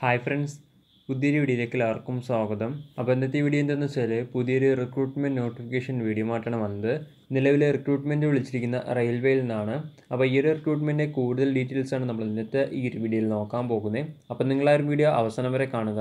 hi friends പുതിയൊരു വീഡിയോയിലേക്ക് എല്ലാവർക്കും സ്വാഗതം അപ്പോൾ ഇന്നത്തെ വീഡിയോ എന്താണെന്ന് വെച്ചാൽ പുതിയൊരു റിക്രൂട്ട്മെൻറ്റ് നോട്ടിഫിക്കേഷൻ വീഡിയോ മാറ്റാണ് വന്നത് നിലവിലെ റിക്രൂട്ട്മെൻറ്റ് വിളിച്ചിരിക്കുന്ന റെയിൽവേയിൽ നിന്നാണ് അപ്പോൾ ഈ ഒരു റിക്രൂട്ട്മെൻറ്റിൻ്റെ കൂടുതൽ ഡീറ്റെയിൽസ് ആണ് നമ്മൾ ഇന്നത്തെ ഈ ഒരു വീഡിയോയിൽ നോക്കാൻ പോകുന്നത് അപ്പോൾ നിങ്ങൾ ആ ഒരു വീഡിയോ അവസാനം വരെ കാണുക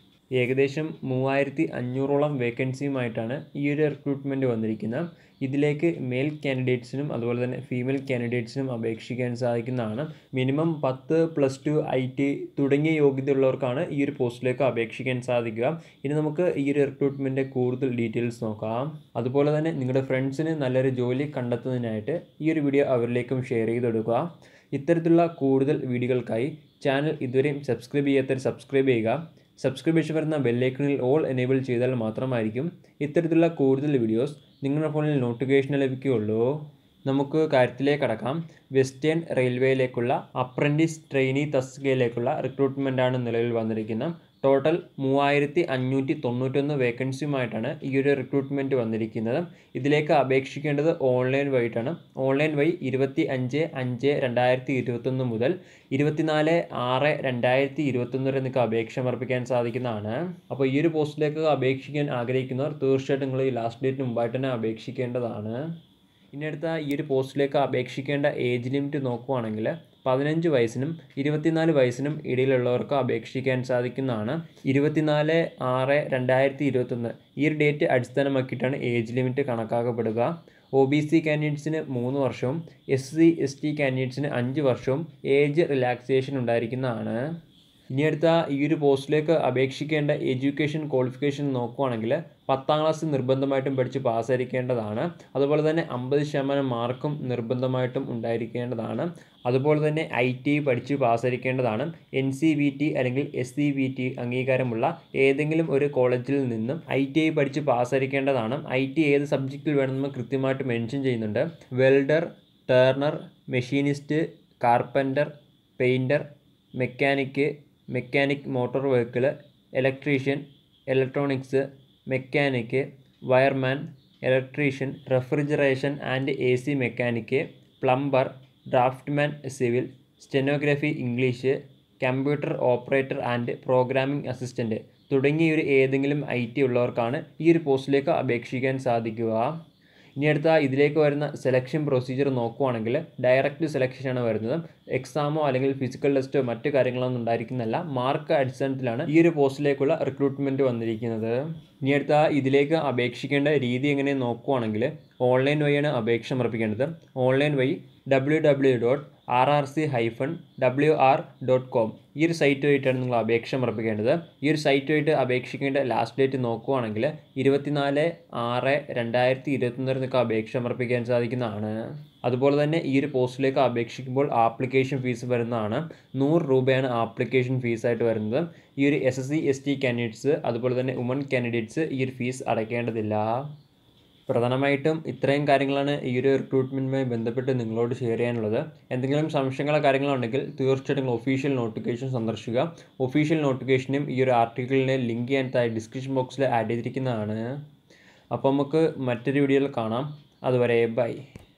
ഏകദേശം മൂവായിരത്തി അഞ്ഞൂറോളം വേക്കൻസിയുമായിട്ടാണ് ഈ ഒരു റിക്രൂട്ട്മെൻറ്റ് വന്നിരിക്കുന്നത് ഇതിലേക്ക് മെയിൽ കാൻഡിഡേറ്റ്സിനും അതുപോലെ തന്നെ ഫീമെയിൽ കാൻഡിഡേറ്റ്സിനും അപേക്ഷിക്കാൻ സാധിക്കുന്നതാണ് മിനിമം പത്ത് പ്ലസ് ടു ഐ ടി തുടങ്ങിയ യോഗ്യതയുള്ളവർക്കാണ് ഈ ഒരു പോസ്റ്റിലേക്ക് അപേക്ഷിക്കാൻ സാധിക്കുക ഇനി നമുക്ക് ഈ ഒരു റിക്രൂട്ട്മെൻറ്റ് കൂടുതൽ ഡീറ്റെയിൽസ് നോക്കാം അതുപോലെ തന്നെ നിങ്ങളുടെ ഫ്രണ്ട്സിന് നല്ലൊരു ജോലി കണ്ടെത്തുന്നതിനായിട്ട് ഈ ഒരു വീഡിയോ അവരിലേക്കും ഷെയർ ചെയ്ത് കൊടുക്കുക ഇത്തരത്തിലുള്ള കൂടുതൽ വീഡിയോകൾക്കായി ചാനൽ ഇതുവരെയും സബ്സ്ക്രൈബ് ചെയ്യാത്തവർ സബ്സ്ക്രൈബ് ചെയ്യുക സബ്സ്ക്രിപ്ഷൻ വരുന്ന ബെല്ലൈക്കണിൽ ഓൾ എനേബിൾ ചെയ്താൽ മാത്രമായിരിക്കും ഇത്തരത്തിലുള്ള കൂടുതൽ വീഡിയോസ് നിങ്ങളുടെ ഫോണിൽ നോട്ടിഫിക്കേഷൻ ലഭിക്കുകയുള്ളൂ നമുക്ക് കാര്യത്തിലേക്ക് കടക്കാം വെസ്റ്റേൺ റെയിൽവേയിലേക്കുള്ള അപ്രൻറ്റീസ് ട്രെയിനി തസ്തികയിലേക്കുള്ള റിക്രൂട്ട്മെൻറ്റാണ് നിലവിൽ വന്നിരിക്കുന്നത് ടോട്ടൽ മൂവായിരത്തി അഞ്ഞൂറ്റി തൊണ്ണൂറ്റൊന്ന് വേക്കൻസിയുമായിട്ടാണ് ഈ ഒരു റിക്രൂട്ട്മെൻറ്റ് വന്നിരിക്കുന്നത് ഇതിലേക്ക് അപേക്ഷിക്കേണ്ടത് ഓൺലൈൻ വഴിയിട്ടാണ് ഓൺലൈൻ വഴി ഇരുപത്തി അഞ്ച് അഞ്ച് രണ്ടായിരത്തി ഇരുപത്തൊന്ന് മുതൽ ഇരുപത്തിനാല് ആറ് രണ്ടായിരത്തി ഇരുപത്തൊന്ന് വരെ നിങ്ങൾക്ക് അപേക്ഷ സമർപ്പിക്കാൻ സാധിക്കുന്നതാണ് അപ്പോൾ ഈ ഒരു പോസ്റ്റിലേക്ക് അപേക്ഷിക്കാൻ ആഗ്രഹിക്കുന്നവർ തീർച്ചയായിട്ടും നിങ്ങൾ ഈ ലാസ്റ്റ് ഡേറ്റിന് മുമ്പായിട്ട് തന്നെ അപേക്ഷിക്കേണ്ടതാണ് ഇനി അടുത്ത ഈ ഒരു പോസ്റ്റിലേക്ക് അപേക്ഷിക്കേണ്ട ഏജ് ലിമിറ്റ് നോക്കുവാണെങ്കിൽ പതിനഞ്ച് വയസ്സിനും ഇരുപത്തിനാല് വയസ്സിനും ഇടയിലുള്ളവർക്ക് അപേക്ഷിക്കാൻ സാധിക്കുന്നതാണ് ഇരുപത്തിനാല് ആറ് രണ്ടായിരത്തി ഇരുപത്തൊന്ന് ഈ ഒരു ഡേറ്റ് അടിസ്ഥാനമാക്കിയിട്ടാണ് ഏജ് ലിമിറ്റ് കണക്കാക്കപ്പെടുക ഒ ബി സി കാൻഡിഡേറ്റ്സിന് മൂന്ന് വർഷവും എസ് സി എസ് ടി കാൻഡിഡേറ്റ്സിന് അഞ്ച് വർഷവും ഏജ് റിലാക്സേഷൻ ഉണ്ടായിരിക്കുന്നതാണ് ഇനി അടുത്ത ഈ ഒരു പോസ്റ്റിലേക്ക് അപേക്ഷിക്കേണ്ട എഡ്യൂക്കേഷൻ ക്വാളിഫിക്കേഷൻ നോക്കുവാണെങ്കിൽ പത്താം ക്ലാസ് നിർബന്ധമായിട്ടും പഠിച്ച് പാസ്സായിരിക്കേണ്ടതാണ് അതുപോലെ തന്നെ അമ്പത് ശതമാനം മാർക്കും നിർബന്ധമായിട്ടും ഉണ്ടായിരിക്കേണ്ടതാണ് അതുപോലെ തന്നെ ഐ ടി പഠിച്ച് പാസ്സായിരിക്കേണ്ടതാണ് എൻ സി വി ടി അല്ലെങ്കിൽ എസ് സി വി ടി അംഗീകാരമുള്ള ഏതെങ്കിലും ഒരു കോളേജിൽ നിന്നും ഐ ടി ഐ പഠിച്ച് പാസ്സായിരിക്കേണ്ടതാണ് ഐ ടി ഏത് സബ്ജക്റ്റിൽ വേണമെന്ന് കൃത്യമായിട്ട് മെൻഷൻ ചെയ്യുന്നുണ്ട് welder turner machinist carpenter painter mechanic mechanic motor vehicle electrician electronics mechanic wireman electrician refrigeration and A C mechanic plumber draughtsman civil stenography English computer operator and programming assistant തുടങ്ങിയ ഒരു ഏതെങ്കിലും I T ഉള്ളവർക്കാണ് ഈ ഒരു പോസ്റ്റിലേക്ക് അപേക്ഷിക്കാൻ സാധിക്കുക ഇനി അടുത്ത ഇതിലേക്ക് വരുന്ന സെലക്ഷൻ പ്രൊസീജിയർ നോക്കുവാണെങ്കിൽ ഡയറക്റ്റ് സെലക്ഷനാണ് വരുന്നത് എക്സാമോ അല്ലെങ്കിൽ ഫിസിക്കൽ ടെസ്റ്റോ മറ്റു കാര്യങ്ങളൊന്നും ഉണ്ടായിരിക്കുന്നല്ല മാർക്ക് അടിസ്ഥാനത്തിലാണ് ഈ ഒരു പോസ്റ്റിലേക്കുള്ള റിക്രൂട്ട്മെൻറ്റ് വന്നിരിക്കുന്നത് ഇനി അടുത്ത ഇതിലേക്ക് അപേക്ഷിക്കേണ്ട രീതി എങ്ങനെ നോക്കുവാണെങ്കിൽ ഓൺലൈൻ വഴിയാണ് അപേക്ഷ സമർപ്പിക്കേണ്ടത് ഓൺലൈൻ വഴി W W dot R R C hyphen W R dot com ഈ ഒരു സൈറ്റ് വഴിയിട്ടാണ് നിങ്ങൾ അപേക്ഷ സമർപ്പിക്കേണ്ടത് ഈ ഒരു സൈറ്റ് വഴിയിട്ട് അപേക്ഷിക്കേണ്ട ലാസ്റ്റ് ഡേറ്റ് നോക്കുവാണെങ്കിൽ ഇരുപത്തിനാല് ആറ് രണ്ടായിരത്തി ഇരുപത്തൊന്നിൽ നിങ്ങൾക്ക് അപേക്ഷ സമർപ്പിക്കാൻ സാധിക്കുന്നതാണ് അതുപോലെ തന്നെ ഈ ഒരു പോസ്റ്റിലേക്ക് അപേക്ഷിക്കുമ്പോൾ ആപ്ലിക്കേഷൻ ഫീസ് വരുന്നതാണ് നൂറ് രൂപയാണ് ആപ്ലിക്കേഷൻ ഫീസായിട്ട് വരുന്നത് ഈ ഒരു S S C S T candidates അതുപോലെ തന്നെ വുമൺ കാൻഡിഡേറ്റ്സ് ഈ ഒരു ഫീസ് അടയ്ക്കേണ്ടതില്ല പ്രധാനമായിട്ടും ഇത്രയും കാര്യങ്ങളാണ് ഈ ഒരു റിക്രൂട്ട്മെൻറ്റുമായി ബന്ധപ്പെട്ട് നിങ്ങളോട് ഷെയർ ചെയ്യാനുള്ളത് എന്തെങ്കിലും സംശയങ്ങളോ കാര്യങ്ങളോ ഉണ്ടെങ്കിൽ തീർച്ചയായിട്ടും നിങ്ങൾ ഒഫീഷ്യൽ നോട്ടിഫിക്കേഷൻ സന്ദർശിക്കുക ഒഫീഷ്യൽ നോട്ടിഫിക്കേഷനും ഈ ഒരു ആർട്ടിക്കിളിനെ ലിങ്ക് ചെയ്യാൻ താഴെ ഡിസ്ക്രിപ്ഷൻ ബോക്സിൽ ആഡ് ചെയ്തിരിക്കുന്നതാണ് അപ്പോൾ നമുക്ക് മറ്റൊരു വീഡിയോയിൽ കാണാം അതുവരെ ബൈ